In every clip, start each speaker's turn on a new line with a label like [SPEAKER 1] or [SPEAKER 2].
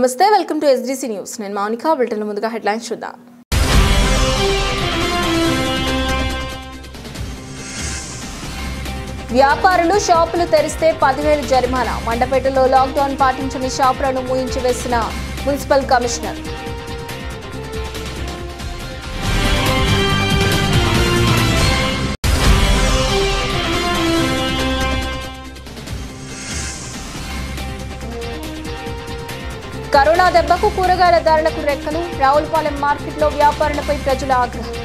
[SPEAKER 1] నమస్తే welcome to SDC news నేను Mounika bulletin ముందుగా హెడ్లైన్స్ చూద్దాం వ్యాపారులు షాపులు తెరిస్తే పదివేలు జరిమానా మండపేటలో లాక్డౌన్ పాటించని షాపులను మూయించి వేసిన మున్సిపల్ కమిషనర్ కరోనా దెబ్బకు కూరగాయల ధరలకు రెక్కలు రావులపాలెం మార్కెట్లో వ్యాపారులపై ప్రజల ఆగ్రహం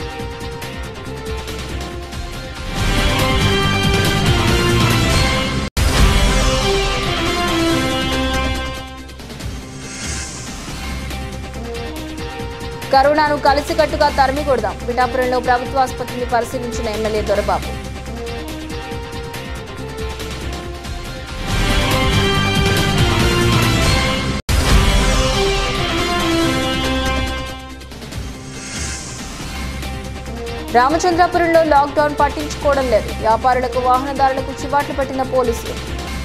[SPEAKER 1] కరోనాను కలిసికట్టుగా తరిమి కొడదాం పిఠాపురంలో ప్రభుత్వ ఆసుపత్రిని పరిశీలించిన ఎమ్మెల్యే దొరబాబు రామచంద్రాపురంలో లాక్డౌన్ పట్టించుకోవడం లేదు వ్యాపారులకు వాహనదారులకు చివాట్లు పెట్టిన పోలీసులు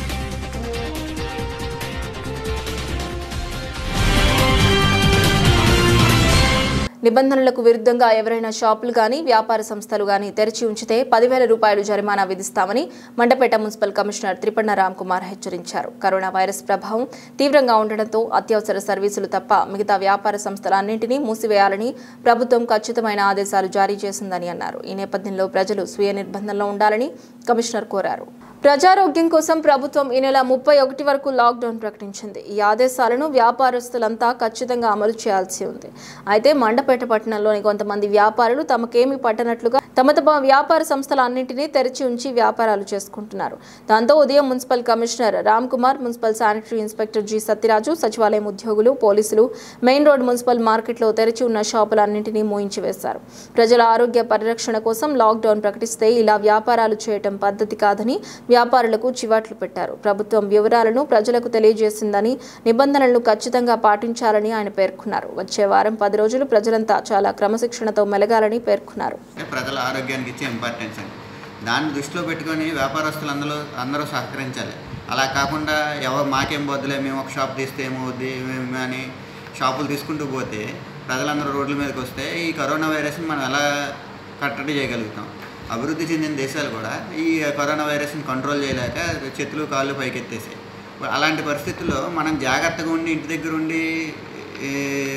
[SPEAKER 1] నిబంధనలకు విరుద్ధంగా ఎవరైనా షాపులు గాని వ్యాపార సంస్థలు గాని తెరిచి ఉంచితే పదివేల రూపాయలు జరిమానా విధిస్తామని మండపేట మున్సిపల్ కమిషనర్ త్రిపన్న రామ్ కుమార్ హెచ్చరించారు కరోనా వైరస్ ప్రభావం తీవ్రంగా ఉండడంతో అత్యవసర సర్వీసులు తప్ప మిగతా వ్యాపార సంస్థలన్నింటినీ మూసివేయాలని ప్రభుత్వం ఖచ్చితమైన ఆదేశాలు జారీ చేసిందని అన్నారు ఈ నేపథ్యంలో ప్రజలు స్వీయ నిర్బంధంలో ఉండాలని కమిషనర్ కోరారు ప్రజారోగ్యం కోసం ప్రభుత్వం ఈ నెల ముప్పై ఒకటి వరకు లాక్డౌన్ ప్రకటించింది ఈ ఆదేశాలను వ్యాపారస్తులంతా ఖచ్చితంగా అమలు చేయాల్సి ఉంది అయితే మండపేట పట్టణంలోని కొంతమంది వ్యాపారులు తమకేమీ పట్టనట్లుగా తమ తమ వ్యాపార సంస్థల అన్నింటినీ తెరిచి ఉంచి వ్యాపారాలు చేసుకుంటున్నారు దాంతో ఉదయం municipal commissioner Ram Kumar municipal sanitary inspector G Satyaraju సచివాలయం ఉద్యోగులు పోలీసులు మెయిన్ రోడ్ మున్సిపల్ మార్కెట్లో తెరిచి ఉన్న షాపులన్నింటినీ మూయించి వేశారు ప్రజల ఆరోగ్య పరిరక్షణ కోసం లాక్డౌన్ ప్రకటిస్తే ఇలా వ్యాపారాలు చేయటం పద్ధతి కాదని వ్యాపారులకు చివాట్లు పెట్టారు ప్రభుత్వం వివరాలను ప్రజలకు తెలియజేసిందని నిబంధనలను ఖచ్చితంగా పాటించాలని ఆయన పేర్కొన్నారు వచ్చే వారం పది రోజులు ప్రజలంతా చాలా క్రమశిక్షణతో మెలగాలని పేర్కొన్నారు
[SPEAKER 2] అంటే ప్రజల ఆరోగ్యానికి ఇచ్చే ఇంపార్టెన్స్ అండి దాన్ని దృష్టిలో పెట్టుకొని వ్యాపారస్తులు అందరూ అందరూ సహకరించాలి అలా కాకుండా ఎవరు మాకేం పోద్దులే మేము ఒక షాప్ తీస్తే ఏమవుద్ది మేము అని షాపులు తీసుకుంటూ పోతే ప్రజలందరూ రోడ్ల మీదకి వస్తే ఈ కరోనా వైరస్ని మనం ఎలా కట్టడి చేయగలుగుతాం అభివృద్ధి చెందిన దేశాలు కూడా ఈ కరోనా వైరస్ని కంట్రోల్ చేయలేక చేతులు కాళ్ళు పైకెత్తేసాయి అలాంటి పరిస్థితుల్లో మనం జాగ్రత్తగా ఉండి ఇంటి దగ్గర ఉండి ఈ,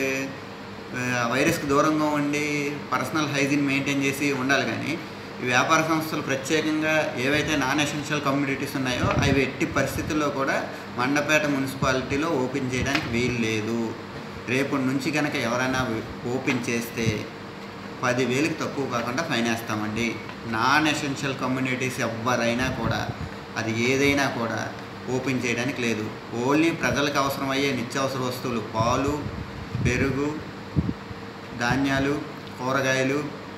[SPEAKER 2] ఆ, వైరస్కి దూరంగా ఉండి పర్సనల్ హైజీన్ మెయింటైన్ చేసి ఉండాలి కానీ ఈ వ్యాపార సంస్థలు ప్రత్యేకంగా ఏవైతే నాన్ ఎసెన్షియల్ కమ్యూనిటీస్ ఉన్నాయో అవి ఎట్టి పరిస్థితుల్లో కూడా మండపేట మున్సిపాలిటీలో ఓపెన్ చేయడానికి వీలు లేదు రేపటి నుంచి కనుక ఎవరైనా ఓపెన్ చేస్తే పదివేలకు తక్కువ కాకుండా ఫైన్ వేస్తామండి నాన్ ఎసెన్షియల్ కమ్యూనిటీస్ ఎవరైనా కూడా అది ఏదైనా కూడా ఓపెన్ చేయడానికి లేదు ఓన్లీ ప్రజలకు అవసరమయ్యే నిత్యావసర వస్తువులు పాలు పెరుగు ధాన్యాలు కూరగాయలు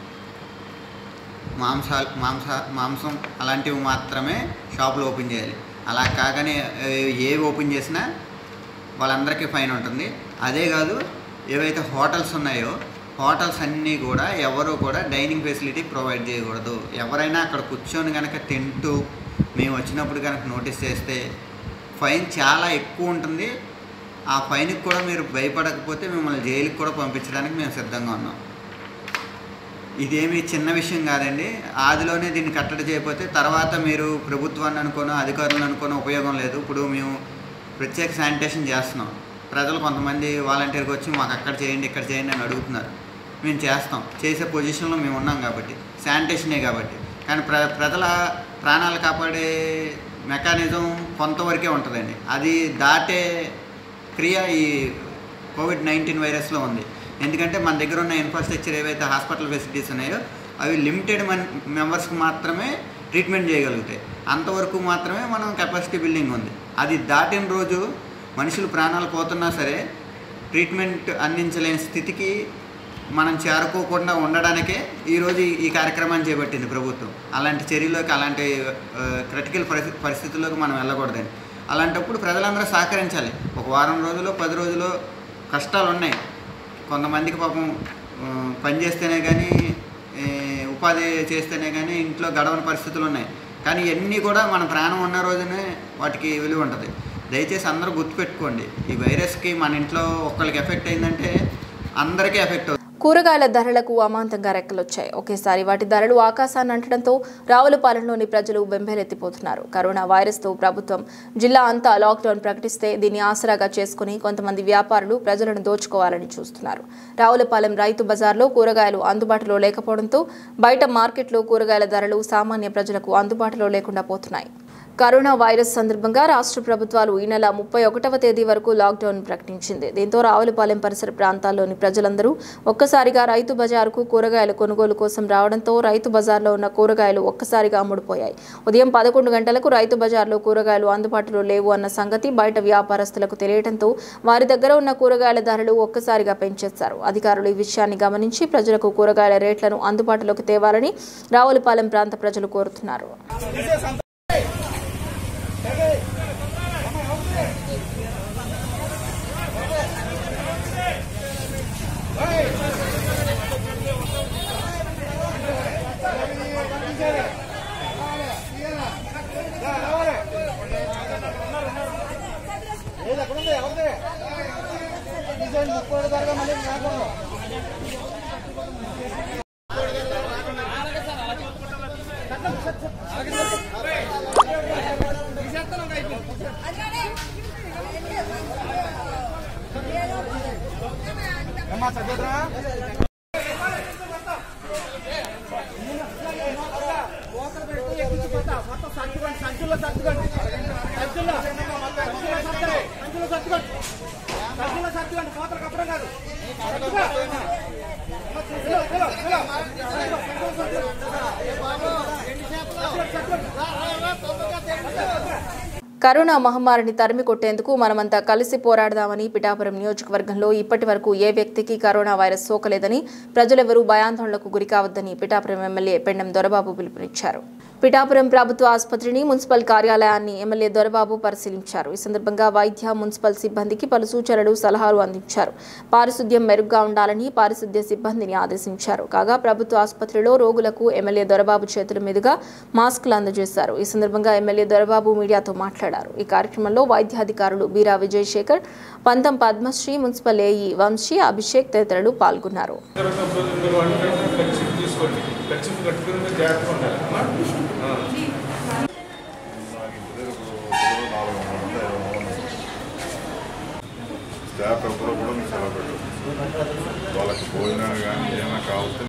[SPEAKER 2] మాంసాలు మాంస మాంసం అలాంటివి మాత్రమే షాపులు ఓపెన్ చేయాలి అలా కాగానే ఏ, ఏవి ఓపెన్ చేసినా వాళ్ళందరికీ ఫైన్ ఉంటుంది అదే కాదు ఏవైతే హోటల్స్ ఉన్నాయో హోటల్స్ అన్నీ కూడా ఎవరు కూడా డైనింగ్ ఫెసిలిటీ ప్రొవైడ్ చేయకూడదు ఎవరైనా అక్కడ కూర్చొని కనుక తింటూ మేము వచ్చినప్పుడు కనుక నోటీస్ చేస్తే ఫైన్ చాలా ఎక్కువ ఉంటుంది ఆ ఫైన్కి కూడా మీరు భయపడకపోతే మిమ్మల్ని జైలుకి కూడా పంపించడానికి మేము సిద్ధంగా ఉన్నాం ఇదేమి చిన్న విషయం కాదండి ఆదిలోనే దీన్ని కట్టడి చేయకపోతే తర్వాత మీరు ప్రభుత్వాన్ని అనుకోనో అధికారులను అనుకోనో ఉపయోగం లేదు ఇప్పుడు మేము ప్రత్యేక శానిటేషన్ చేస్తున్నాం ప్రజలు కొంతమంది వాలంటీర్కి వచ్చి మాకు అక్కడ చేయండి ఇక్కడ చేయండి అని అడుగుతున్నారు మేము చేస్తాం చేసే పొజిషన్లో మేము ఉన్నాం కాబట్టి శానిటేషనే కాబట్టి కానీ ప్ర ప్రజల ప్రాణాలు కాపాడే మెకానిజం కొంతవరకే ఉంటుందండి అది దాటే క్రియ ఈ కోవిడ్ నైన్టీన్ వైరస్లో ఉంది ఎందుకంటే మన దగ్గర ఉన్న ఇన్ఫ్రాస్ట్రక్చర్ ఏవైతే హాస్పిటల్ ఫెసిలిటీస్ ఉన్నాయో అవి లిమిటెడ్ మన్ మెంబర్స్కి మాత్రమే ట్రీట్మెంట్ చేయగలుగుతాయి అంతవరకు మాత్రమే మనం కెపాసిటీ బిల్డింగ్ ఉంది అది దాటిన రోజు మనుషులు ప్రాణాలు పోతున్నా సరే ట్రీట్మెంట్ అందించలేని స్థితికి మనం చేరుకోకుండా ఉండడానికే ఈరోజు ఈ- ఈ కార్యక్రమాన్ని చేపట్టింది ప్రభుత్వం అలాంటి చర్యలోకి అలాంటి క్రిటికల్ పరిస్థితి పరిస్థితుల్లోకి మనం వెళ్ళకూడదండి అలాంటప్పుడు ప్రజలందరూ సహకరించాలి ఒక వారం రోజులు పది రోజులు కష్టాలు ఉన్నాయి కొంతమందికి పాపం ఆ, పని చేస్తేనే కానీ ఏ, ఉపాధి చేస్తేనే కానీ ఇంట్లో గడవని పరిస్థితులు ఉన్నాయి కానీ ఇవన్నీ కూడా మన ప్రాణం ఉన్న రోజునే వాటికి విలువ ఉంటుంది దయచేసి అందరూ గుర్తుపెట్టుకోండి ఈ వైరస్కి మన ఇంట్లో ఒక్కరికి ఎఫెక్ట్ అయిందంటే అందరికీ ఎఫెక్ట్ అవుతుంది
[SPEAKER 1] కూరగాయల ధరలకు అమాంతంగా రెక్కలొచ్చాయి ఒకేసారి వాటి ధరలు ఆకాశాన్ని అంటడంతో రావులపాలెంలోని ప్రజలు బెంబేలెత్తిపోతున్నారు కరోనా వైరస్తో ప్రభుత్వం జిల్లా అంతా లాక్డౌన్ ప్రకటిస్తే దీన్ని ఆసరాగా చేసుకుని కొంతమంది వ్యాపారులు ప్రజలను దోచుకోవాలని చూస్తున్నారు రావులపాలెం రైతు బజార్లో కూరగాయలు అందుబాటులో లేకపోవడంతో బయట మార్కెట్లో కూరగాయల ధరలు సామాన్య ప్రజలకు అందుబాటులో లేకుండా పోతున్నాయి కరోనా వైరస్ సందర్భంగా రాష్ట్ర ప్రభుత్వాలు ఈ నెల ముప్పై ఒకటవ తేదీ వరకు లాక్డౌన్ ప్రకటించింది దీంతో రావులపాలెం పరిసర ప్రాంతాల్లోని ప్రజలందరూ ఒక్కసారిగా రైతు బజారుకు కూరగాయల కొనుగోలు కోసం రావడంతో రైతు బజార్లో ఉన్న కూరగాయలు ఒక్కసారిగా అమ్ముడుపోయాయి ఉదయం పదకొండు గంటలకు రైతు బజార్లో కూరగాయలు అందుబాటులో లేవు అన్న సంగతి బయట వ్యాపారస్తులకు తెలియడంతో వారి దగ్గర ఉన్న కూరగాయల ధరలు ఒక్కసారిగా పెంచేశారు అధికారులు ఈ విషయాన్ని గమనించి ప్రజలకు కూరగాయల రేట్లను అందుబాటులోకి తేవాలని రావులపాలెం ప్రాంత ప్రజలు కోరుతున్నారు కరోనా మహమ్మారిని తరిమి కొట్టేందుకు మనమంతా కలిసి పోరాడదామని పిఠాపురం నియోజకవర్గంలో ఇప్పటి వరకు ఏ వ్యక్తికి కరోనా వైరస్ సోకలేదని ప్రజలెవరూ భయాందోళనకు గురికావద్దని పిఠాపురం ఎమ్మెల్యే పెండం దొరబాబు పిలుపునిచ్చారు పిఠాపురం ప్రభుత్వ ఆసుపత్రిని మున్సిపల్ కార్యాలయాన్ని ఎమ్మెల్యే దొరబాబు పరిశీలించారు ఈ సందర్భంగా వైద్య మున్సిపల్ సిబ్బందికి పలు సూచనలు సలహాలు అందించారు పారిశుద్ధ్యం మెరుగ్గా ఉండాలని పారిశుద్ధ్య సిబ్బందిని ఆదేశించారు కాగా ప్రభుత్వ ఆసుపత్రిలో రోగులకు ఎమ్మెల్యే దొరబాబు చేతుల మీదుగా మాస్కులు అందజేశారు ఈ సందర్భంగా ఎమ్మెల్యే దొరబాబు మీడియాతో మాట్లాడారు ఈ కార్యక్రమంలో వైద్యాధికారులు బీరా విజయశేఖర్ పంతం పద్మశ్రీ మున్సిపల్ ఏఈ వంశీ అభిషేక్ తదితరులు పాల్గొన్నారు
[SPEAKER 3] మీరు అంటే కచ్చిప్ తీసుకోండి కచ్చిప్ కట్టుకుని మీరు జాగ్రత్తగా ఉండాలి అమ్మా? ఆ.
[SPEAKER 4] స్టాఫ్ ఎప్పుడో కూడా మీకు సెలవు పెట్టదు వాళ్ళకి భోజనాలు కానీ ఏమైనా కావాల్సి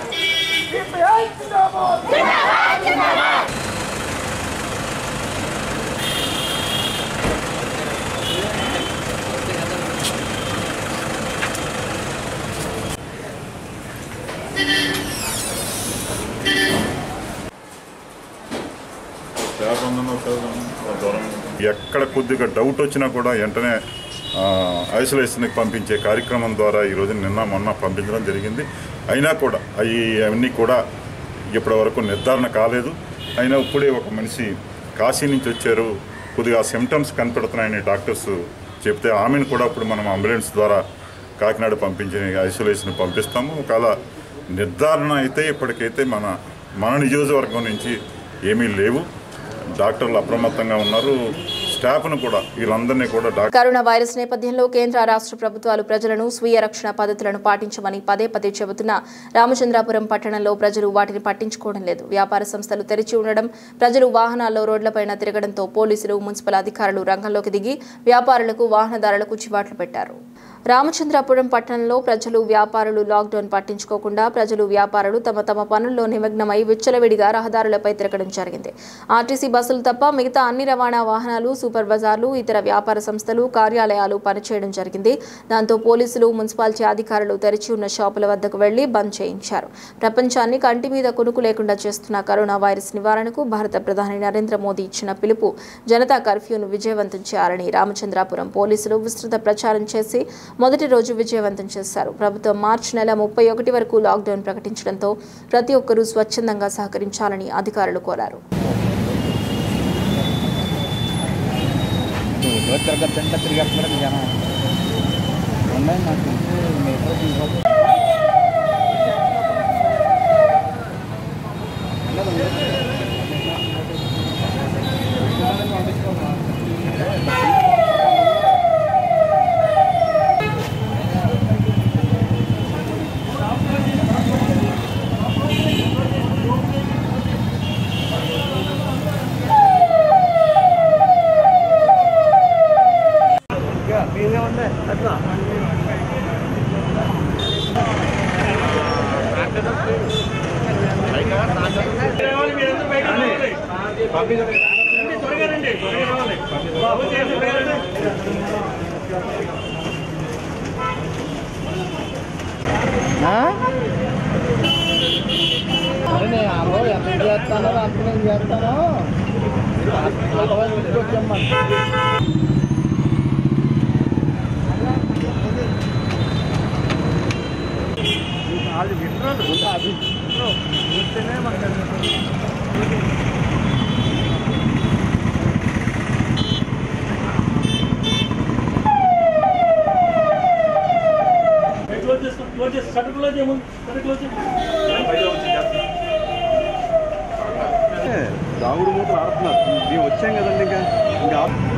[SPEAKER 4] స్టాఫ్ అందరూ ఒకసారి దూరం ఎక్కడ కొద్దిగా డౌట్ వచ్చినా కూడా వెంటనే ఐసోలేషన్కి పంపించే కార్యక్రమం ద్వారా ఈరోజు నిన్న మొన్న పంపించడం జరిగింది అయినా కూడా అవి అవన్నీ కూడా ఇప్పటి వరకు నిర్ధారణ కాలేదు అయినా ఇప్పుడే ఒక మనిషి కాశీ నుంచి వచ్చారు కొద్దిగా సిమ్టమ్స్ కనపడుతున్నాయని డాక్టర్స్ చెప్తే ఆమెను కూడా ఇప్పుడు మనం అంబులెన్స్ ద్వారా కాకినాడ పంపించి ఐసోలేషన్ పంపిస్తాము ఒకవేళ నిర్ధారణ అయితే ఇప్పటికైతే మన మన నియోజకవర్గం నుంచి ఏమీ లేవు డాక్టర్లు అప్రమత్తంగా ఉన్నారు స్టాఫ్ను కూడా వీళ్ళందరినీ కూడా డాక్టర్
[SPEAKER 1] కరోనా వైరస్ నేపథ్యంలో కేంద్ర రాష్ట్ర ప్రభుత్వాలు ప్రజలను స్వీయ రక్షణ పద్ధతులను పాటించమని పదే పదే చెబుతున్న రామచంద్రాపురం పట్టణంలో ప్రజలు వాటిని పట్టించుకోవడం లేదు వ్యాపార సంస్థలు తెరిచి ఉండడం ప్రజలు వాహనాల్లో రోడ్లపైన తిరగడంతో పోలీసులు మున్సిపల్ అధికారులు రంగంలోకి దిగి వ్యాపారులకు వాహనదారులకు చివాట్లు పెట్టారు రామచంద్రాపురం పట్టణంలో ప్రజలు వ్యాపారులు లాక్డౌన్ పట్టించుకోకుండా ప్రజలు వ్యాపారులు తమ తమ పనుల్లో నిమగ్నమై విచ్చలవిడిగా రహదారులపై తిరగడం జరిగింది ఆర్టీసీ బస్సులు తప్ప మిగతా అన్ని రవాణా వాహనాలు సూపర్ బజార్లు ఇతర వ్యాపార సంస్థలు కార్యాలయాలు పనిచేయడం జరిగింది దాంతో పోలీసులు మున్సిపాలిటీ అధికారులు తెరిచి ఉన్న షాపుల వద్దకు వెళ్లి బంద్ చేయించారు ప్రపంచాన్ని కంటి మీద కొనుకు లేకుండా చేస్తున్న కరోనా వైరస్ నివారణకు భారత ప్రధాని నరేంద్ర మోదీ ఇచ్చిన పిలుపు జనతా కర్ఫ్యూను విజయవంతం చేయాలని రామచంద్రాపురం పోలీసులు విస్తృత ప్రచారం చేసి మొదటి రోజు విజయవంతం చేశారు ప్రభుత్వం మార్చి నెల ముప్పై ఒకటి వరకు లాక్డౌన్ ప్రకటించడంతో ప్రతి ఒక్కరూ స్వచ్ఛందంగా సహకరించాలని అధికారులు కోరారు
[SPEAKER 5] తిరగద్దంటే తిరిగేస్తున్నారు జనం ఉన్నాయి నాకు మెట్రో తీసుకొచ్చి పంపించుకోమా అరే నేను ఆమె ఎంత చేస్తానో అంత నేను చేస్తాను వచ్చామ్మా అది వింటారు అది వింటేనే మనకి
[SPEAKER 6] క్లోజ్ చేసుకో క్లోజ్ చేసి షట్టర్ క్లోజ్ చేయము షట్టర్ క్లోజ్ చేయి బయట వచ్చి చేస్తాను
[SPEAKER 3] దాగుడు మూతలు ఆడుతున్నారు మేము వచ్చాం కదండి ఇంకా ఇంకా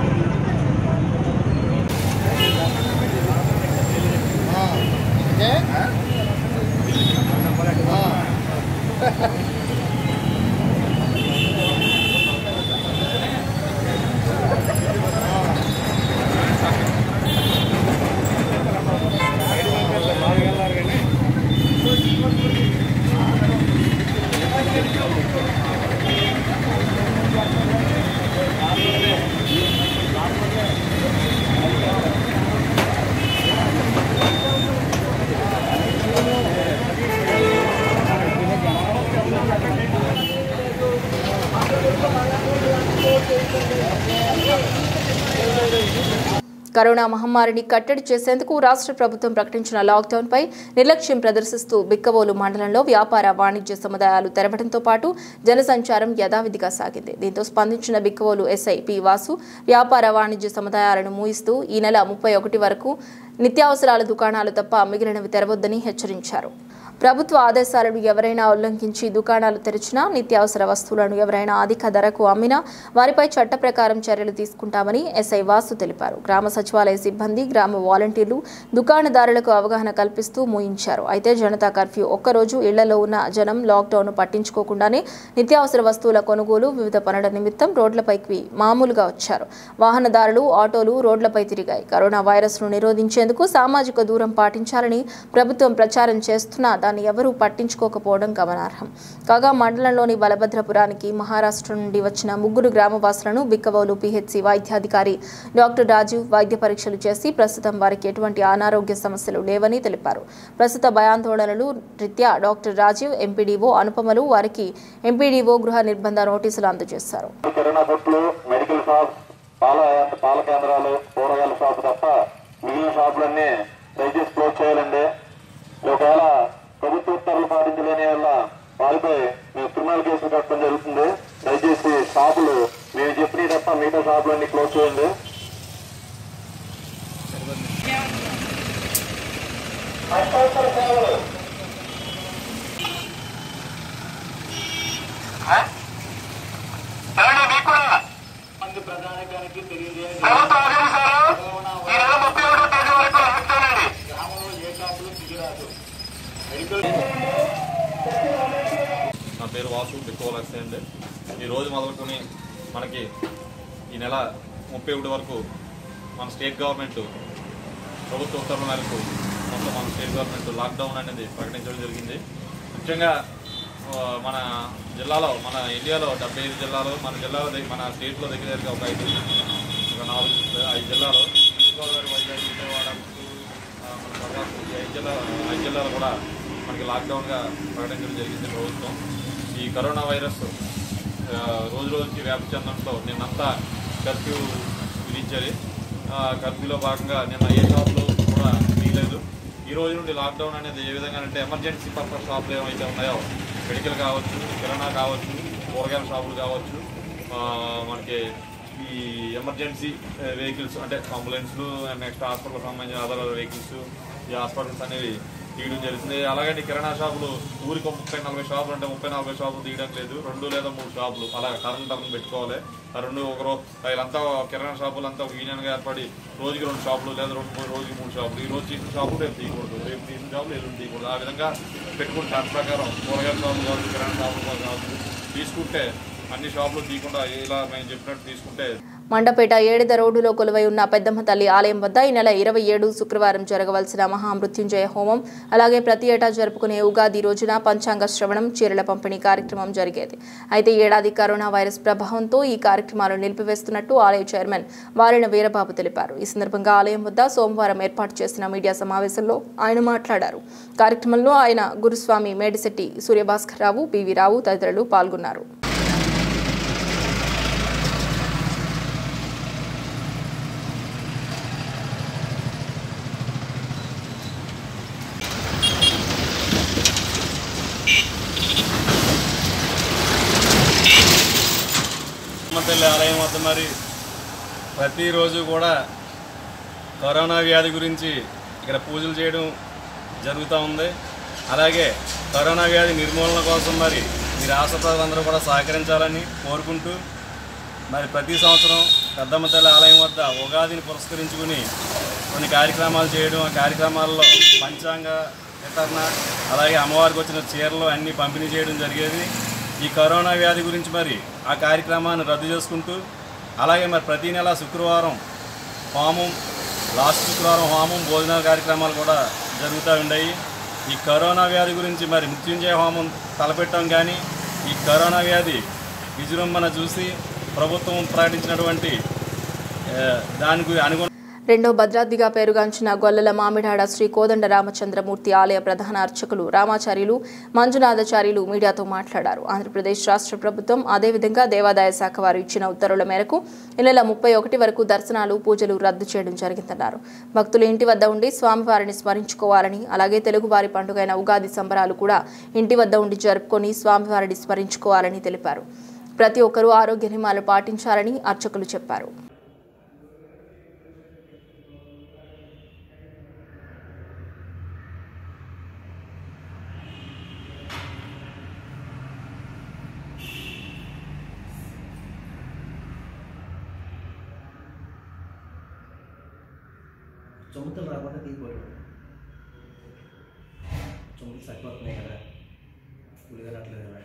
[SPEAKER 1] కరోనా మహమ్మారిని కట్టడి చేసేందుకు రాష్ట్ర ప్రభుత్వం ప్రకటించిన లాక్డౌన్పై నిర్లక్ష్యం ప్రదర్శిస్తూ బిక్కవోలు మండలంలో వ్యాపార వాణిజ్య సముదాయాలు తెరవడంతో పాటు జనసంచారం యథావిధిగా సాగింది దీంతో స్పందించిన బిక్కవోలు ఎస్ఐ పి వాసు వ్యాపార వాణిజ్య సముదాయాలను మూయిస్తూ ఈ నెల ముప్పై ఒకటి వరకు నిత్యావసరాల దుకాణాలు తప్ప మిగిలినవి తెరవద్దని హెచ్చరించారు ప్రభుత్వ ఆదేశాలను ఎవరైనా ఉల్లంఘించి దుకాణాలు తెరిచినా నిత్యావసర వస్తువులను ఎవరైనా అధిక ధరకు అమ్మినా వారిపై చట్ట ప్రకారం చర్యలు తీసుకుంటామని ఎస్ఐ వాసు తెలిపారు గ్రామ సచివాలయ సిబ్బంది గ్రామ వాలంటీర్లు దుకాణదారులకు అవగాహన కల్పిస్తూ మూయించారు అయితే జనతా కర్ఫ్యూ ఒక్కరోజు ఇళ్లలో ఉన్న జనం లాక్డౌన్ పట్టించుకోకుండానే నిత్యావసర వస్తువుల కొనుగోలు వివిధ పనుల నిమిత్తం రోడ్లపైకి మామూలుగా వచ్చారు వాహనదారులు ఆటోలు రోడ్లపై తిరిగాయి కరోనా వైరస్ను నిరోధించేందుకు సామాజిక దూరం పాటించాలని ప్రభుత్వం ప్రచారం చేస్తున్నా దాన్ని ఎవరూ పట్టించుకోకపోవడం గమనార్హం కాగా మండలంలోని బలభద్రపురానికి మహారాష్ట్ర నుండి వచ్చిన ముగ్గురు గ్రామవాసులను బిక్కవోలు పిహెచ్సి వైద్యాధికారి డాక్టర్ రాజీవ్ వైద్య పరీక్షలు చేసి ప్రస్తుతం వారికి ఎటువంటి అనారోగ్య సమస్యలు లేవని తెలిపారు ప్రస్తుత భయాందోళనలు రీత్యా డాక్టర్ రాజీవ్ ఎంపీడీఓ అనుపమలు వారికి ఎంపీడీఓ గృహ నిర్బంధ నోటీసులు అందజేశారు
[SPEAKER 7] కిరాణా కొట్లు మెడికల్ షాప్ పాల పాల కేంద్రాలు కూరగాయల షాప్ తప్ప మిగిలిన షాపులన్నీ దయచేసి క్లోజ్ చేయాలండి ఒకవేళ ప్రభుత్వ ఉత్తర్వులు పాటించలేని వల్ల వారిపై మేము క్రిమినల్ కేసులు కట్టడం జరుగుతుంది దయచేసి షాపులు మేము చెప్పినవి తప్ప మిగతా షాపులన్నీ క్లోజ్ చేయండి అత్యవసర సేవలు ప్రభుత్వ ఆదేశాలు ఈ నెల ముప్పై ఒకటో తేదీ వరకు అమలుతోనండి
[SPEAKER 8] నా పేరు వాసు బిక్కోలక్స్ అండి ఈ రోజు మొదలుకొని మనకి ఈ నెల ముప్పై ఒకటి వరకు మన స్టేట్ గవర్నమెంట్ ప్రభుత్వ ఉత్తర్వుల మేరకు మొత్తం మన స్టేట్ గవర్నమెంట్ లాక్డౌన్ అనేది ప్రకటించడం జరిగింది ముఖ్యంగా ఆ, మన జిల్లాలో మన ఇండియాలో డెబ్బై ఐదు జిల్లాలో మన జిల్లాలో దగ్గర- మన స్టేట్లో దగ్గర దగ్గర ఒక ఐదు ఒక నాలుగు ఐదు జిల్లాలో గోదావరి వైజాగ్ విజయవాడ గుంటూరు, ఆ, మన తర్వాత ఈ ఐదు జిల్లా ఐదు జిల్లాలు కూడా మనకి లాక్డౌన్గా ప్రకటించడం జరిగింది ప్రభుత్వం ఈ కరోనా వైరస్ ఆ, రోజు రోజుకి వ్యాప్తి చెందడంతో నిన్నంతా కర్ఫ్యూ విధించారు ఆ, కర్ఫ్యూలో భాగంగా నిన్న ఏ షాపులు కూడా తీయలేదు ఈ రోజు నుండి లాక్డౌన్ అనేది ఏ విధంగా అంటే ఎమర్జెన్సీ పర్పస్ షాపులు ఏమైతే ఉన్నాయో మెడికల్ కావచ్చు కిరాణా కావచ్చు కూరగాయల షాపులు కావచ్చు ఆ, మనకి ఈ ఎమర్జెన్సీ వెహికల్స్ అంటే అంబులెన్స్లు నెక్స్ట్ హాస్పిటల్ సంబంధించిన అదర్ వెహికల్స్ ఈ హాస్పిటల్స్ అనేవి తీయడం జరుగుతుంది అలాగే కిరాణా షాపులు ఊరికి ఒక ముప్పై నలభై షాపులు అంటే ముప్పై నలభై షాపులు తీయడం లేదు రెండు లేదా మూడు షాపులు అలా కరెంట్ టర్న్ పెట్టుకోవాలి ఆ రెండు ఒకరు వీళ్ళంతా కిరాణా షాపులు అంతా ఒక యూనియన్గా ఏర్పడి రోజుకి రెండు షాపులు లేదా రెండు మూడు రోజుకి మూడు షాపులు ఈ రోజు తీసిన షాపులు రేపు తీయకూడదు రేపు తీసిన షాపులు ఎల్లుండి తీయకూడదు ఆ విధంగా పెట్టుకుని దాని ప్రకారం కూరగాయల షాపులు కావచ్చు కిరాణా షాపులు కావచ్చు తీసుకుంటే అన్ని షాపులు తీయకుండా ఇలా మేము చెప్పినట్టు తీసుకుంటే
[SPEAKER 1] మండపేట ఏడిద రోడ్డులో కొలువై ఉన్న పెద్దమ్మ తల్లి ఆలయం వద్ద ఈ నెల ఇరవై ఏడు శుక్రవారం జరగవలసిన మహామృత్యుంజయ హోమం అలాగే ప్రతి ఏటా జరుపుకునే ఉగాది రోజున పంచాంగ శ్రవణం చీరల పంపిణీ కార్యక్రమం జరిగేది అయితే ఈ ఏడాది కరోనా వైరస్ ప్రభావంతో ఈ కార్యక్రమాలు నిలిపివేస్తున్నట్టు ఆలయ చైర్మన్ వారిన వీరబాబు తెలిపారు ఈ సందర్భంగా ఆలయం వద్ద సోమవారం ఏర్పాటు చేసిన మీడియా సమావేశంలో ఆయన మాట్లాడారు కార్యక్రమంలో ఆయన గురుస్వామి మేడిశెట్టి సూర్యభాస్కర్ రావు పివి రావు తదితరులు పాల్గొన్నారు
[SPEAKER 9] తల్లి ఆలయం వద్ద మరి ప్రతిరోజు కూడా కరోనా వ్యాధి గురించి ఇక్కడ పూజలు చేయడం జరుగుతూ ఉంది అలాగే కరోనా వ్యాధి నిర్మూలన కోసం మరి ఈ రాష్ట్ర ప్రజలందరూ కూడా సహకరించాలని కోరుకుంటూ మరి ప్రతి సంవత్సరం పెద్దమ్మ తల్లి ఆలయం వద్ద ఉగాదిని పురస్కరించుకుని కొన్ని కార్యక్రమాలు చేయడం ఆ కార్యక్రమాల్లో పంచాంగ వితరణ అలాగే అమ్మవారికి వచ్చిన చీరలు అన్నీ పంపిణీ చేయడం జరిగేది ఈ కరోనా వ్యాధి గురించి మరి ఆ కార్యక్రమాన్ని రద్దు చేసుకుంటూ అలాగే మరి ప్రతి నెల శుక్రవారం హోమం లాస్ట్ శుక్రవారం హోమం భోజనాల కార్యక్రమాలు కూడా జరుగుతూ ఉన్నాయి ఈ కరోనా వ్యాధి గురించి మరి మృత్యుంజయ హోమం తలపెట్టడం కానీ ఈ కరోనా వ్యాధి విజృంభణ చూసి ప్రభుత్వం ప్రకటించినటువంటి ఆ, దానికి అనుగుణ
[SPEAKER 1] రెండో భద్రాద్రిగా పేరుగాంచిన గొల్లల మామిడాడ శ్రీ కోదండ రామచంద్రమూర్తి ఆలయ ప్రధాన అర్చకులు రామాచార్యులు మంజునాథాచార్యులు మీడియాతో మాట్లాడారు ఆంధ్రప్రదేశ్ రాష్ట్ర ప్రభుత్వం అదేవిధంగా దేవాదాయ శాఖ వారు ఇచ్చిన ఉత్తర్వుల మేరకు ఈ నెల ముప్పై ఒకటి వరకు దర్శనాలు పూజలు రద్దు చేయడం జరిగిందన్నారు భక్తులు ఇంటి వద్ద ఉండి స్వామివారిని స్మరించుకోవాలని అలాగే తెలుగువారి పండుగైన ఉగాది సంబరాలు కూడా ఇంటి వద్ద ఉండి జరుపుకొని స్వామివారిని స్మరించుకోవాలని తెలిపారు ప్రతి ఒక్కరూ ఆరోగ్య నియమాలు పాటించాలని అర్చకులు చెప్పారు
[SPEAKER 10] చొమ్ముతలు రాకుండా తీసుకోవడం చొమ్ములు సరిపోతున్నాయి కదా పులిగా రావట్లేదు కదా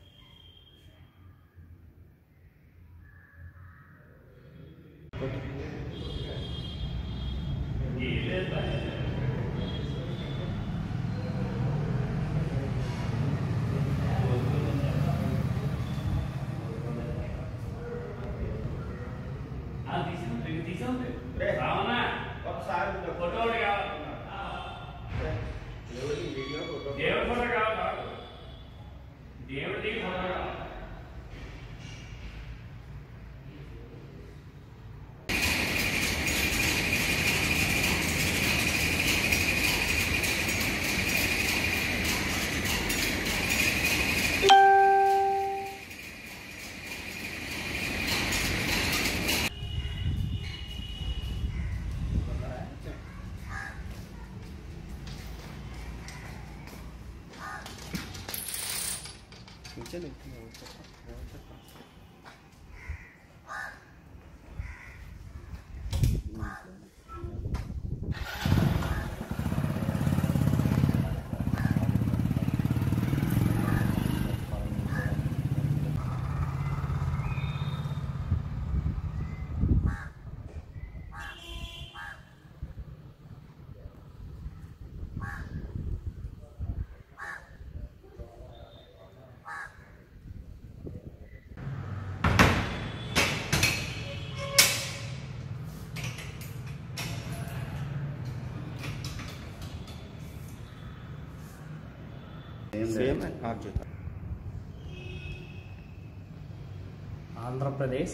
[SPEAKER 10] ఆంధ్రప్రదేశ్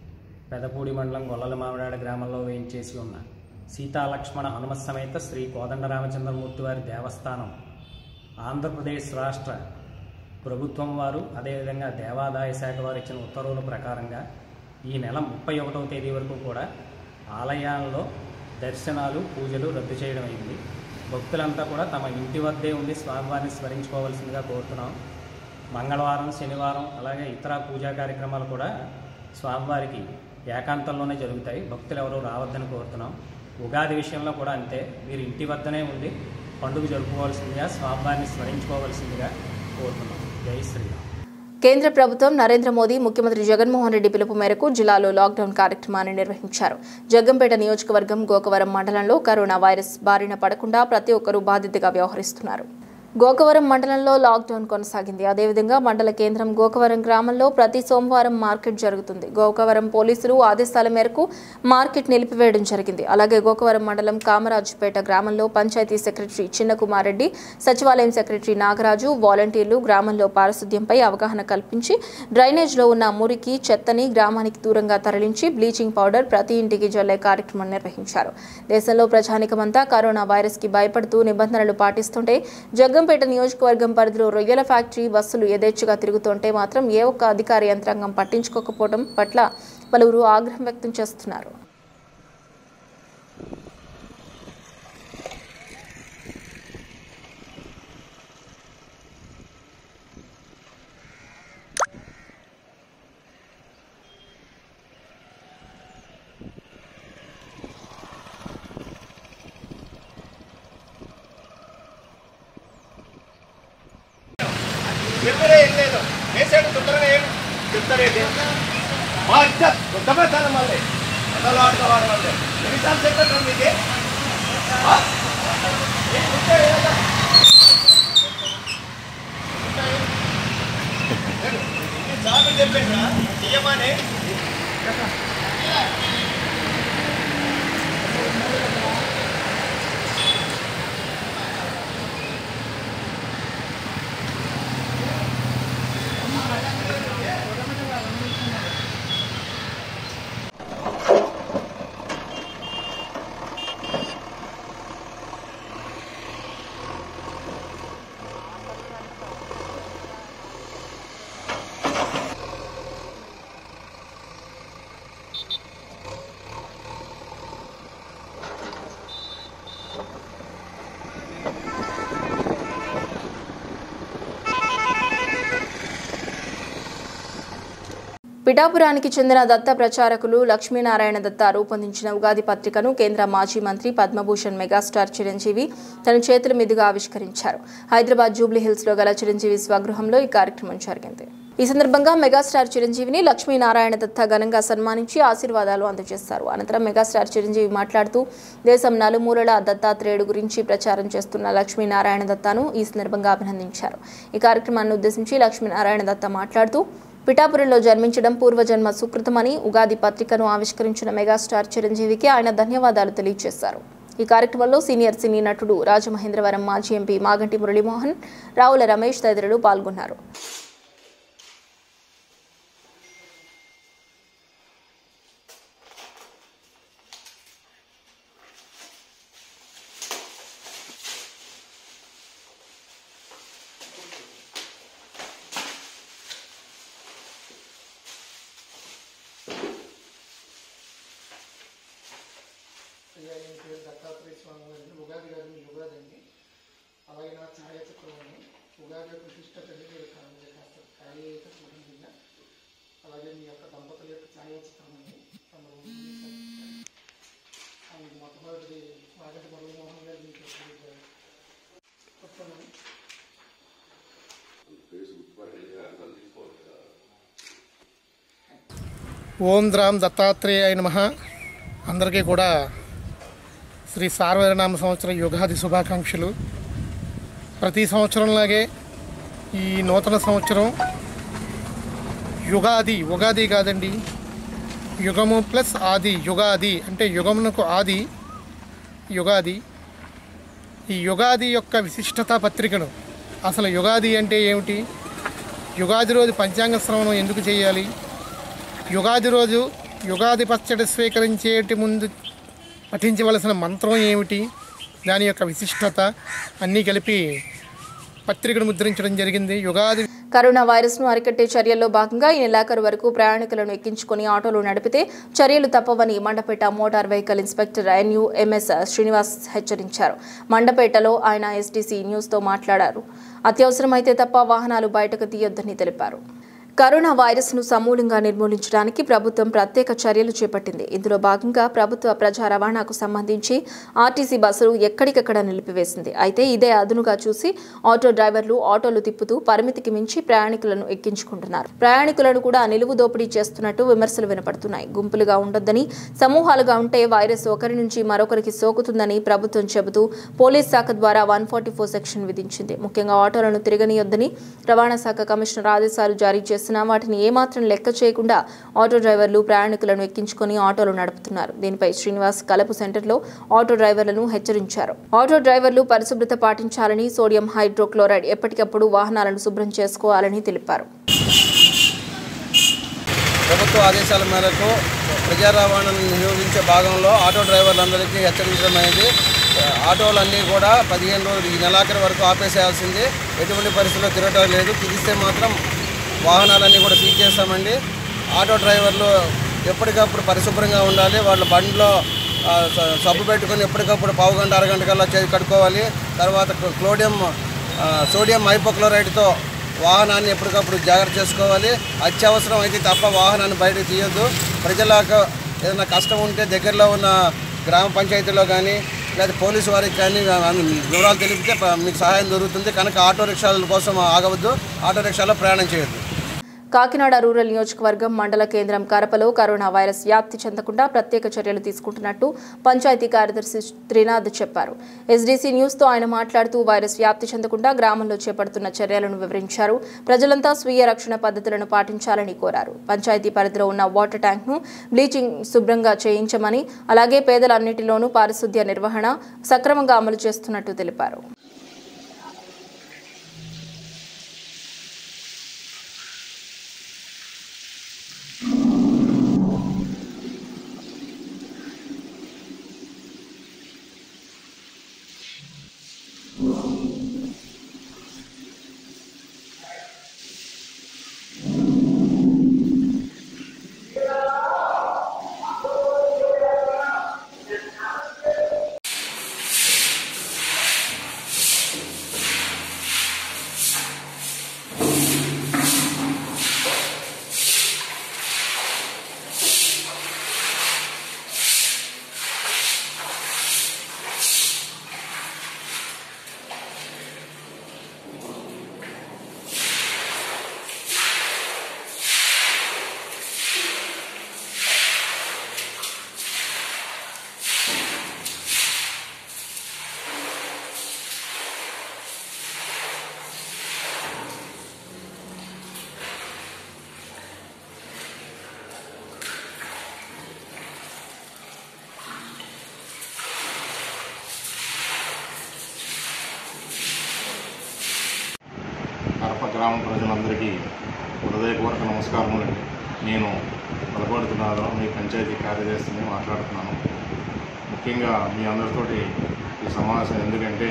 [SPEAKER 10] పెదపూడి మండలం గొల్లల మామిడాడ గ్రామంలో వేయించేసి ఉన్న సీతాలక్ష్మణ హనుమ సమేత శ్రీ కోదండరామచంద్రమూర్తి వారి దేవస్థానం ఆంధ్రప్రదేశ్ రాష్ట్ర ప్రభుత్వం వారు అదేవిధంగా దేవాదాయ శాఖ వారు ఇచ్చిన ఉత్తర్వుల ప్రకారంగా ఈ నెల ముప్పై ఒకటవ తేదీ వరకు కూడా ఆలయాల్లో దర్శనాలు పూజలు రద్దు చేయడం అయింది భక్తులంతా కూడా తమ ఇంటి వద్దే ఉండి స్వామివారిని స్మరించుకోవాల్సిందిగా కోరుతున్నాం మంగళవారం శనివారం అలాగే ఇతర పూజా కార్యక్రమాలు కూడా స్వామివారికి ఏకాంతంలోనే జరుగుతాయి భక్తులు ఎవరు రావద్దని కోరుతున్నాం ఉగాది విషయంలో కూడా అంతే మీరు ఇంటి వద్దనే ఉండి పండుగ జరుపుకోవాల్సిందిగా స్వామివారిని స్మరించుకోవాల్సిందిగా కోరుతున్నాం జై శ్రీరామ్
[SPEAKER 1] కేంద్ర ప్రభుత్వం నరేంద్ర మోదీ ముఖ్యమంత్రి జగన్మోహన్ రెడ్డి పిలుపు మేరకు జిల్లాలో లాక్డౌన్ కార్యక్రమాన్ని నిర్వహించారు జగ్గంపేట నియోజకవర్గం గోకవరం మండలంలో కరోనా వైరస్ బారిన పడకుండా ప్రతి ఒక్కరూ బాధ్యతగా వ్యవహరిస్తున్నారు గోకవరం మండలంలో లాక్డౌన్ కొనసాగింది అదేవిధంగా మండల కేంద్రం గోకవరం గ్రామంలో ప్రతి సోమవారం మార్కెట్ జరుగుతుంది గోకవరం పోలీసులు ఆదేశాల మేరకు మార్కెట్ నిలిపివేయడం జరిగింది అలాగే గోకవరం మండలం కామరాజుపేట గ్రామంలో పంచాయతీ సెక్రటరీ చిన్నకుమార్ రెడ్డి సచివాలయం సెక్రటరీ నాగరాజు వాలంటీర్లు గ్రామంలో పారిశుద్ధ్యంపై అవగాహన కల్పించి డ్రైనేజ్లో ఉన్న మురికి చెత్తని గ్రామానికి దూరంగా తరలించి బ్లీచింగ్ పౌడర్ ప్రతి ఇంటికి జల్లే కార్యక్రమం నిర్వహించారు దేశంలో ప్రజానికమంతా కరోనా వైరస్ కి భయపడుతూ నిబంధనలు పాటిస్తుంటే జగ్గంపేట నియోజకవర్గం పరిధిలో రొయ్యల ఫ్యాక్టరీ బస్సులు యథేచ్ఛగా తిరుగుతుంటే మాత్రం ఏ ఒక్క అధికార యంత్రాంగం పట్టించుకోకపోవడం పట్ల పలువురు ఆగ్రహం వ్యక్తం చేస్తున్నారు
[SPEAKER 5] చెప్తారే ఏం లేదు వేసాడు తొందరగా ఏం చెప్తారేంటి మా ఇద్దరు కొత్తపడతాను మళ్ళీ అసలు ఆడుకోవాలి వాళ్ళు ఎన్నిసార్లు చెప్తారు మీకు ఆ? ఏం ఉంటే ఏదో. ఎన్నిసార్లు చెప్పేసా చెయ్యమని
[SPEAKER 1] పిఠాపురానికి చెందిన దత్త ప్రచారకులు లక్ష్మీనారాయణ దత్త రూపొందించిన ఉగాది పత్రికను కేంద్ర మాజీ మంత్రి పద్మభూషణ్ మెగాస్టార్ చిరంజీవి తన చేతుల మీదుగా ఆవిష్కరించారు హైదరాబాద్ జూబ్లీ హిల్స్ లో గల చిరంజీవి స్వగృహంలో ఈ కార్యక్రమం జరిగింది ఈ సందర్భంగా మెగాస్టార్ చిరంజీవిని లక్ష్మీనారాయణ దత్త ఘనంగా సన్మానించి ఆశీర్వాదాలు అందజేశారు అనంతరం మెగాస్టార్ చిరంజీవి మాట్లాడుతూ దేశం నలుమూలల దత్తాత్రేయుడు గురించి ప్రచారం చేస్తున్న లక్ష్మీనారాయణ దత్తను ఈ సందర్భంగా అభినందించారు ఈ కార్యక్రమాన్ని ఉద్దేశించి లక్ష్మీనారాయణ దత్త మాట్లాడుతూ పిఠాపురంలో జన్మించడం పూర్వజన్మ సుకృతమని ఉగాది పత్రికను ఆవిష్కరించిన మెగాస్టార్ చిరంజీవికి ఆయన ధన్యవాదాలు తెలియజేశారు ఈ కార్యక్రమంలో సీనియర్ సినీ నటుడు రాజమహేంద్రవరం మాజీ ఎంపీ మాగంటి మురళీమోహన్ రావుల రమేష్ తదితరులు పాల్గొన్నారు
[SPEAKER 11] అయ్యా ఈయన పేరు దత్తాత్రేయ స్వామి వారిని ఉగాది గారి మీ ఉగాది అండి అలాగే నా ఛాయాచిత్రం అని ఉగాది యొక్క విశిష్టతని మీరు కావాలి కాస్త ఖాళీ అయితే చూడండి ఇలా. అలాగే మీ యొక్క దంపతుల యొక్క ఛాయాచిత్రం అని తమరు ఆయన మొట్టమొదటి మాగంటి మురళీమోహన్ గారు మీకు చెప్పండి ఓం ద్రామ్ దత్తాత్రేయ నమ అందరికీ కూడా శ్రీ సార్వజనామ సంవత్సరం యుగాది శుభాకాంక్షలు ప్రతి సంవత్సరంలాగే ఈ నూతన సంవత్సరం యుగాది ఉగాది కాదండి యుగము ప్లస్ ఆది యుగాది అంటే యుగమునకు ఆది యుగాది ఈ యుగాది యొక్క విశిష్టత పత్రికను అసలు యుగాది అంటే ఏమిటి యుగాది రోజు పంచాంగ శ్రవణం ఎందుకు చేయాలి యుగాది రోజు యుగాది పచ్చడి స్వీకరించేటి ముందు పఠించవలసిన మంత్రం ఏమిటి దాని యొక్క విశిష్టత అన్నీ కలిపి పత్రికను ముద్రించడం జరిగింది యుగాది
[SPEAKER 1] కరోనా వైరస్ ను అరికట్టే చర్యల్లో భాగంగా ఈ నెలాఖరు వరకు ప్రయాణికులను ఎక్కించుకుని ఆటోలు నడిపితే చర్యలు తప్పవని మండపేట మోటార్ వెహికల్ ఇన్స్పెక్టర్ ఎన్యూ ఎంఎస్ శ్రీనివాస్ హెచ్చరించారు మండపేటలో ఆయన ఎస్టీసీ న్యూస్తో మాట్లాడారు అత్యవసరమైతే తప్ప వాహనాలు బయటకు తీయొద్దని తెలిపారు కరోనా వైరస్ ను సమూలంగా నిర్మూలించడానికి ప్రభుత్వం ప్రత్యేక చర్యలు చేపట్టింది ఇందులో భాగంగా ప్రభుత్వ ప్రజా రవాణాకు సంబంధించి ఆర్టీసీ బస్సులు ఎక్కడికక్కడ నిలిపివేసింది అయితే ఇదే అదునుగా చూసి ఆటో డ్రైవర్లు ఆటోలు తిప్పుతూ పరిమితికి మించి ప్రయాణికులను ఎక్కించుకుంటున్నారు ప్రయాణికులను కూడా నిలువు దోపిడీ చేస్తున్నట్టు విమర్శలు వినపడుతున్నాయి గుంపులుగా ఉండొద్దని సమూహాలుగా ఉంటే వైరస్ ఒకరి నుంచి మరొకరికి సోకుతుందని ప్రభుత్వం చెబుతూ పోలీస్ శాఖ ద్వారా వన్ ఫార్టీ ఫోర్ సెక్షన్ విధించింది ముఖ్యంగా ఆటోలను తిరగనీయొద్దని రవాణా శాఖ కమిషనర్ ఆదేశాలు జారీ చేసినా వాటిని ఏమాత్రం లెక్క చేయకుండా ఆటో డ్రైవర్లు ప్రయాణికులను ఎక్కించుకొని ఆటోలు నడుపుతున్నారు దీనిపై శ్రీనివాస్ కలపు సెంటర్లో ఆటో డ్రైవర్లను హెచ్చరించారు ఆటో డ్రైవర్లు పరిశుభ్రత పాటించాలని సోడియం హైడ్రోక్లోరైడ్ ఎప్పటికప్పుడు వాహనాలను శుభ్రం చేసుకోవాలని తెలిపారు
[SPEAKER 12] ప్రభుత్వ ఆదేశాల మేరకు ప్రజా రవాణాను నియోగించే భాగంలో ఆటో డ్రైవర్లందరికీ హెచ్చరించడం అనేది ఆ, ఆటోలన్నీ కూడా పదిహేను రోజులు ఈ నెలాఖరు వరకు ఆపేసేయాల్సిందే ఎటువంటి పరిస్థితుల్లో తిరగటం లేదు తిరిగిస్తే మాత్రం వాహనాలన్నీ కూడా సీజ్ చేస్తామండి ఆటో డ్రైవర్లు ఎప్పటికప్పుడు పరిశుభ్రంగా ఉండాలి వాళ్ళ బండిలో ఆ, స- సబ్బు పెట్టుకొని ఎప్పటికప్పుడు పావు గంట అరగంట కల్లా చేయి కడుక్కోవాలి తర్వాత క్లో- క్లోడియం ఆ, సోడియం హైపోక్లోరైడ్తో వాహనాన్ని ఎప్పటికప్పుడు జాగ్రత్త చేసుకోవాలి అత్యవసరం అయితే తప్ప వాహనాన్ని బయటకు తీయొద్దు ప్రజలకు ఏదైనా కష్టం ఉంటే దగ్గరలో ఉన్న గ్రామ పంచాయతీలో కానీ లేదా పోలీసు వారికి కానీ అన్ని వివరాలు తెలిపితే ప- మీకు సహాయం దొరుకుతుంది కనుక ఆటో రిక్షాల కోసం ఆగవద్దు ఆటో రిక్షాలో ప్రయాణం చేయొద్దు
[SPEAKER 1] కాకినాడ రూరల్ నియోజకవర్గం మండల కేంద్రం కరపలో కరోనా వైరస్ వ్యాప్తి చెందకుండా ప్రత్యేక చర్యలు తీసుకుంటున్నట్టు పంచాయతీ కార్యదర్శి త్రినాథ్ చెప్పారు ఎస్డీసీ న్యూస్తో ఆయన మాట్లాడుతూ వైరస్ వ్యాప్తి చెందకుండా గ్రామంలో చేపడుతున్న చర్యలను వివరించారు ప్రజలంతా స్వీయ రక్షణ పద్ధతులను పాటించాలని కోరారు పంచాయతీ పరిధిలో ఉన్న వాటర్ ట్యాంక్ను బ్లీచింగ్ శుభ్రంగా చేయించమని అలాగే పేదలన్నిటిలోనూ పారిశుద్ధ్య నిర్వహణ సక్రమంగా అమలు చేస్తున్నట్టు తెలిపారు
[SPEAKER 13] కడప గ్రామ ప్రజలందరికీ హృదయపూర్వక నమస్కారములండి నేను బలపడుతున్నాను మీ పంచాయతీ కార్యదర్శిని మాట్లాడుతున్నాను ముఖ్యంగా మీ అందరితోటి ఈ సమావేశం ఎందుకంటే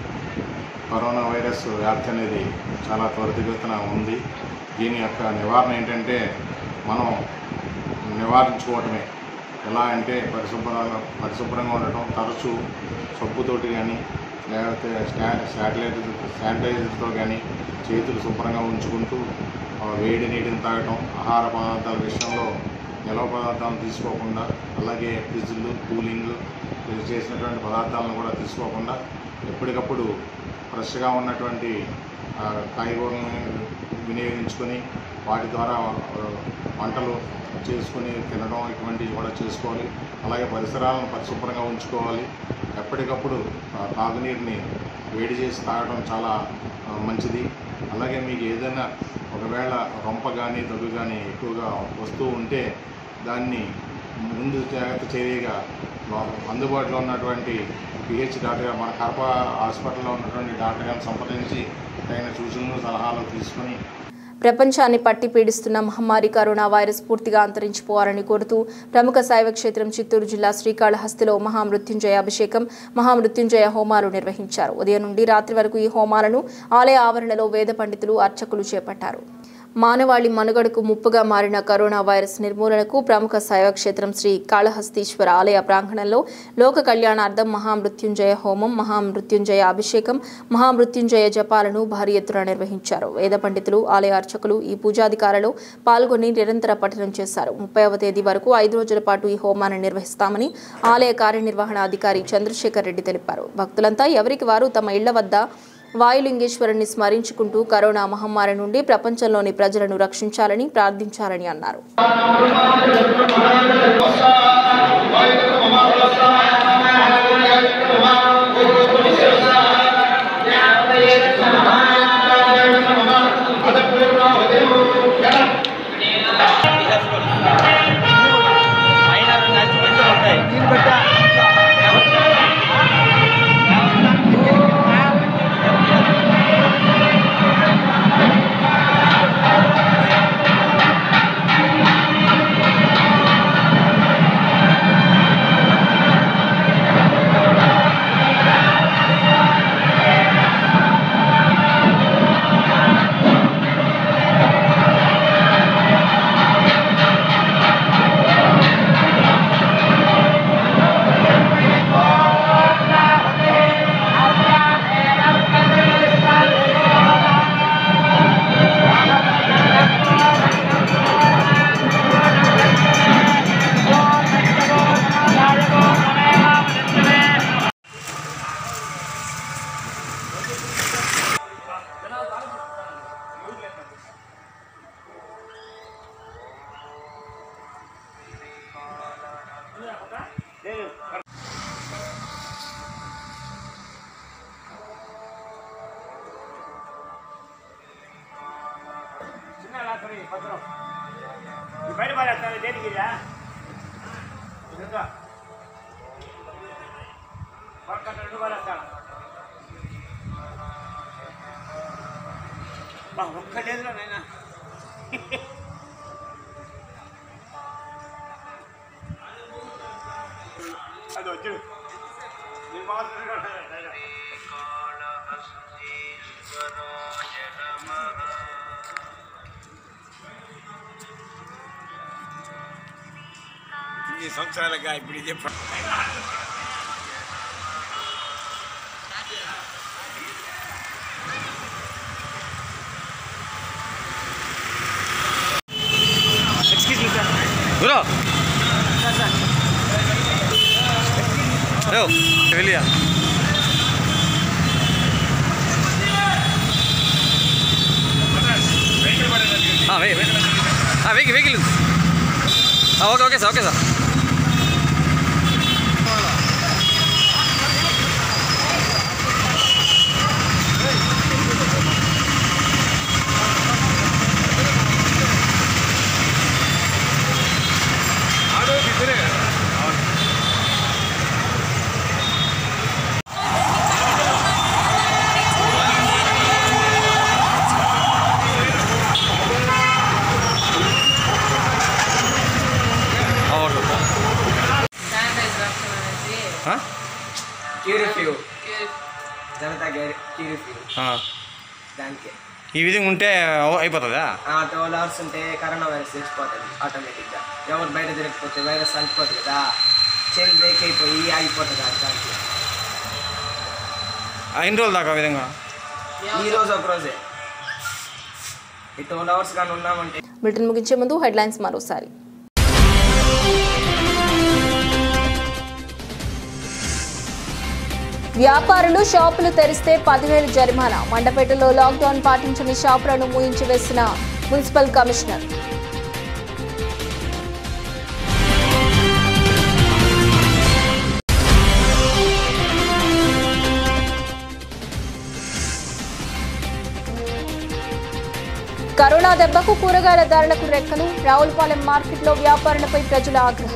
[SPEAKER 13] కరోనా వైరస్ వ్యాప్తి అనేది చాలా త్వరితగతిన ఉంది దీని యొక్క నివారణ ఏంటంటే మనం నివారించుకోవటమే ఎలా అంటే పరిశుభ్రంగా పరిశుభ్రంగా ఉండటం తరచూ సబ్బుతోటి కానీ లేకపోతే స్టా శాటిలైట్ శానిటైజర్తో కానీ చేతులు శుభ్రంగా ఉంచుకుంటూ ఆ, వేడి నీటిని తాగటం ఆహార పదార్థాల విషయంలో నిలవ పదార్థాలను తీసుకోకుండా అలాగే ఫ్రిడ్జ్లు కూలింగ్ చేసినటువంటి పదార్థాలను కూడా తీసుకోకుండా ఎప్పటికప్పుడు ఫ్రెష్గా ఉన్నటువంటి ఆ, కాయగూరలను వినియోగించుకొని వాటి ద్వారా ఆ, వంటలు చేసుకుని తినడం ఇటువంటివి కూడా చేసుకోవాలి అలాగే పరిసరాలను పరిశుభ్రంగా ఉంచుకోవాలి ఎప్పటికప్పుడు ఆ, తాగునీరుని వేడి చేసి తాగడం చాలా ఆ, మంచిది అలాగే మీకు ఏదైనా ఒకవేళ రొంప కానీ దగ్గు కానీ ఎక్కువగా వస్తూ ఉంటే దాన్ని ముందు జాగ్రత్త చర్యగా వా- అందుబాటులో ఉన్నటువంటి పిహెచ్ డాక్టర్ గారు, మన కడప హాస్పిటల్లో ఉన్నటువంటి డాక్టర్ గారిని సంప్రదించి తగిన సూచనలు సలహాలు తీసుకొని
[SPEAKER 1] ప్రపంచాన్ని పట్టి పీడిస్తున్న మహమ్మారి కరోనా వైరస్ పూర్తిగా అంతరించిపోవాలని కోరుతూ ప్రముఖ శైవ క్షేత్రం చిత్తూరు జిల్లా శ్రీకాళహస్తిలో మహామృత్యుంజయ అభిషేకం మహామృత్యుంజయ హోమాలు నిర్వహించారు ఉదయం నుండి రాత్రి వరకు ఈ హోమాలను ఆలయ ఆవరణలో వేద పండితులు అర్చకులు చేపట్టారు మానవాళి మనుగడకు ముప్పుగా మారిన కరోనా వైరస్ నిర్మూలనకు ప్రముఖ శైవక్షేత్రం శ్రీ కాళహస్తీశ్వర ఆలయ ప్రాంగణంలో లోక కళ్యాణార్థం మహామృత్యుంజయ హోమం మహామృత్యుంజయ అభిషేకం మహామృత్యుంజయ జపాలను భారీ ఎత్తున నిర్వహించారు వేద పండితులు ఆలయ అర్చకులు ఈ పూజాధికారులు పాల్గొని నిరంతర పఠనం చేశారు ముప్పైవ తేదీ వరకు ఐదు రోజుల పాటు ఈ హోమాన్ని నిర్వహిస్తామని ఆలయ కార్యనిర్వహణ అధికారి చంద్రశేఖర్ రెడ్డి తెలిపారు భక్తులంతా ఎవరికి వారు తమ ఇళ్ల వద్ద వాయులింగేశ్వరుని స్మరించుకుంటూ కరోనా మహమ్మారి నుండి ప్రపంచంలోని ప్రజలను రక్షించాలని ప్రార్థించాలని అన్నారు
[SPEAKER 14] బయట పడేస్తాను దేనికి ఇలా పక్కన రెండు పడేస్తాను బా ఒక్క లేదురా నాయన అది వచ్చాడు నేను మాత్రం ఇన్ని సంవత్సరాలుగా ఇప్పుడు ఇదే ప-
[SPEAKER 15] ఎక్స్క్యూజ్ మీ సార్ గురు హలో వెళ్ళియా vehicle vehicle okay okay sir okay sir
[SPEAKER 12] curfew Janata curfew దానికి
[SPEAKER 15] ఈ విధంగా ఉంటే అవ- అయిపోతుందా
[SPEAKER 12] ట్వెల్వ్ అవర్స్ ఉంటే కరోనా వైరస్ తెచ్చిపోతుంది ఆటోమేటిక్గా ఎవరు బయట తిరగకపోతే వైరస్ అంటిపోతుంది కదా చైన్ బ్రేక్ అయిపోయి ఆగిపోతుంది ఆ దానికి
[SPEAKER 15] ఆ, ఎన్ని రోజులు దాకా ఆ విధంగా
[SPEAKER 12] ఈ రోజు ఒక రోజే ఈ ట్వెల్వ్ అవర్స్ కానీ ఉన్నామంటే
[SPEAKER 1] బులెటిన్ ముగించే ముందు హెడ్లైన్స్ మరోసారి వ్యాపారులు షాపులు తెరిస్తే పదివేలు జరిమానా మండపేటలో లాక్డౌన్ పాటించని షాపులను మూయించి వేసిన మున్సిపల్ కమిషనర్ కరోనా దెబ్బకు కూరగాయల ధరలకు రెక్కలు రావులపాలెం మార్కెట్లో వ్యాపారులపై ప్రజల ఆగ్రహం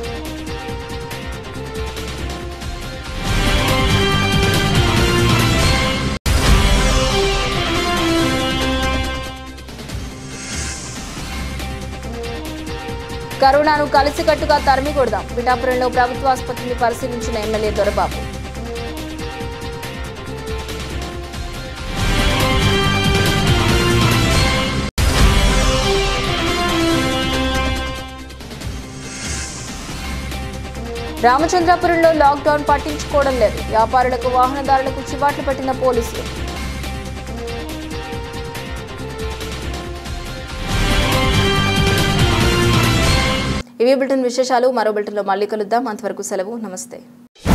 [SPEAKER 1] కరోనాను కలిసికట్టుగా తరిమి కొడదాం పిఠాపురంలో ప్రభుత్వ ఆసుపత్రిని పరిశీలించిన ఎమ్మెల్యే దొరబాబు రామచంద్రాపురంలో లాక్డౌన్ పట్టించుకోవడం లేదు వ్యాపారులకు వాహనదారులకు చివాట్లు పెట్టిన పోలీసులు ఇవి బులెటిన్ విశేషాలు మరో బులెటిన్లో మళ్ళీ కలుద్దాం అంతవరకు సెలవు నమస్తే